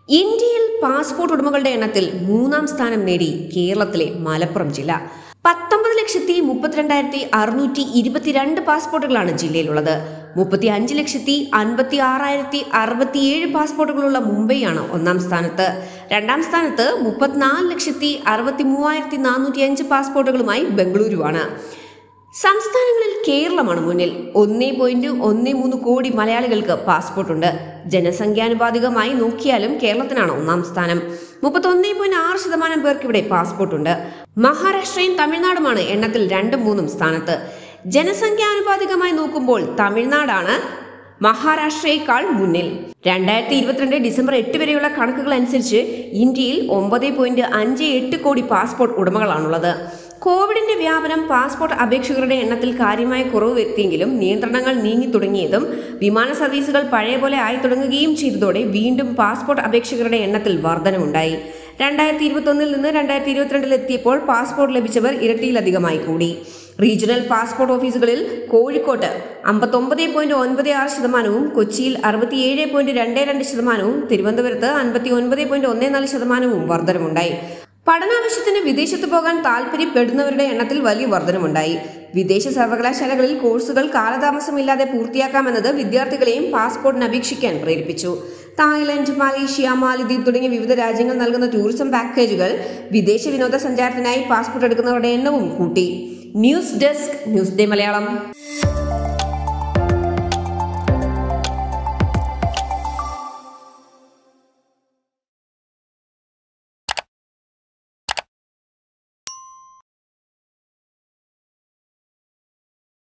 ഇന്ത്യയിൽ പാസ്പോർട്ട് ഉടമകളുടെ എണ്ണത്തിൽ മൂന്നാം സ്ഥാനം നേടി കേരളത്തിലെ മലപ്പുറം ജില്ല പത്തൊമ്പത് ലക്ഷത്തി മുപ്പത്തിരണ്ടായിരത്തി അറുന്നൂറ്റി ഇരുപത്തിരണ്ട് പാസ്പോർട്ടുകളാണ് ജില്ലയിലുള്ളത് മുപ്പത്തി അഞ്ച് ലക്ഷത്തി അൻപത്തി ആറായിരത്തി അറുപത്തിയേഴ് പാസ്പോർട്ടുകളുള്ള മുംബൈയാണ് ഒന്നാം സ്ഥാനത്ത് രണ്ടാം സ്ഥാനത്ത് മുപ്പത്തിനാല് ലക്ഷത്തി അറുപത്തി മൂവായിരത്തി നാനൂറ്റി അഞ്ച് പാസ്പോർട്ടുകളുമായി ബംഗളൂരുവാണ് സംസ്ഥാനങ്ങളിൽ കേരളമാണ് മുന്നിൽ ഒന്നേ പോയിന്റ് ഒന്നേ മൂന്ന് കോടി മലയാളികൾക്ക് പാസ്പോർട്ട് ഉണ്ട് ജനസംഖ്യാനുപാതികമായി നോക്കിയാലും കേരളത്തിനാണ് ഒന്നാം സ്ഥാനം മുപ്പത്തൊന്നേ പോയിന്റ് ആറ് ശതമാനം പേർക്ക് ഇവിടെ പാസ്പോർട്ട് ഉണ്ട് മഹാരാഷ്ട്രയും തമിഴ്നാടുമാണ് എണ്ണത്തിൽ രണ്ടും മൂന്നും സ്ഥാനത്ത് ജനസംഖ്യാനുപാതികമായി നോക്കുമ്പോൾ തമിഴ്നാടാണ് മഹാരാഷ്ട്രയേക്കാൾ മുന്നിൽ രണ്ടായിരത്തി ഇരുപത്തിരണ്ട് ഡിസംബർ എട്ട് വരെയുള്ള കണക്കുകൾ അനുസരിച്ച് ഇന്ത്യയിൽ ഒമ്പത് പോയിന്റ് അഞ്ച് എട്ട് കോടി പാസ്പോർട്ട് ഉടമകളാണുള്ളത് കോവിഡിന്റെ വ്യാപനം പാസ്പോർട്ട് അപേക്ഷകരുടെ എണ്ണത്തിൽ കാര്യമായ കുറവ് വരുത്തിയെങ്കിലും നിയന്ത്രണങ്ങൾ നീങ്ങി തുടങ്ങിയതും വിമാന സർവീസുകൾ പഴയ പോലെ ആയി തുടങ്ങുകയും ചെയ്തതോടെ വീണ്ടും പാസ്പോർട്ട് അപേക്ഷകരുടെ എണ്ണത്തിൽ വർധനമുണ്ടായി രണ്ടായിരത്തി ഇരുപത്തൊന്നിൽ നിന്ന് രണ്ടായിരത്തി ഇരുപത്തിരണ്ടിൽ എത്തിയപ്പോൾ പാസ്പോർട്ട് ലഭിച്ചവർ ഇരട്ടിയിലധികമായി കൂടി റീജിയണൽ പാസ്പോർട്ട് ഓഫീസുകളിൽ കോഴിക്കോട്ട് അമ്പത്തൊമ്പത് പോയിന്റ് ഒൻപത് ആറ് ശതമാനവും കൊച്ചിയിൽ അറുപത്തിയേഴ് പോയിന്റ് രണ്ട് രണ്ട് ശതമാനവും തിരുവനന്തപുരത്ത് അൻപത്തി ഒൻപത് പോയിന്റ് ഒന്ന് നാല് ശതമാനവും വർധനമുണ്ടായി പഠനാവശ്യത്തിന് വിദേശത്ത് പോകാൻ താല്പര്യപ്പെടുന്നവരുടെ എണ്ണത്തിൽ വലിയ വർധനമുണ്ടായി വിദേശ സർവകലാശാലകളിൽ കോഴ്സുകൾ കാലതാമസമില്ലാതെ പൂർത്തിയാക്കാമെന്നത് വിദ്യാർത്ഥികളെയും പാസ്പോർട്ടിന് അപേക്ഷിക്കാൻ പ്രേരിപ്പിച്ചു തായ്ലൻഡ് മലേഷ്യ മാലിദ്വീപ് തുടങ്ങിയ വിവിധ രാജ്യങ്ങൾ നൽകുന്ന ടൂറിസം പാക്കേജുകൾ വിദേശ വിനോദസഞ്ചാരത്തിനായി പാസ്പോർട്ട് എടുക്കുന്നവരുടെ എണ്ണവും കൂട്ടി news desk news day Malayalam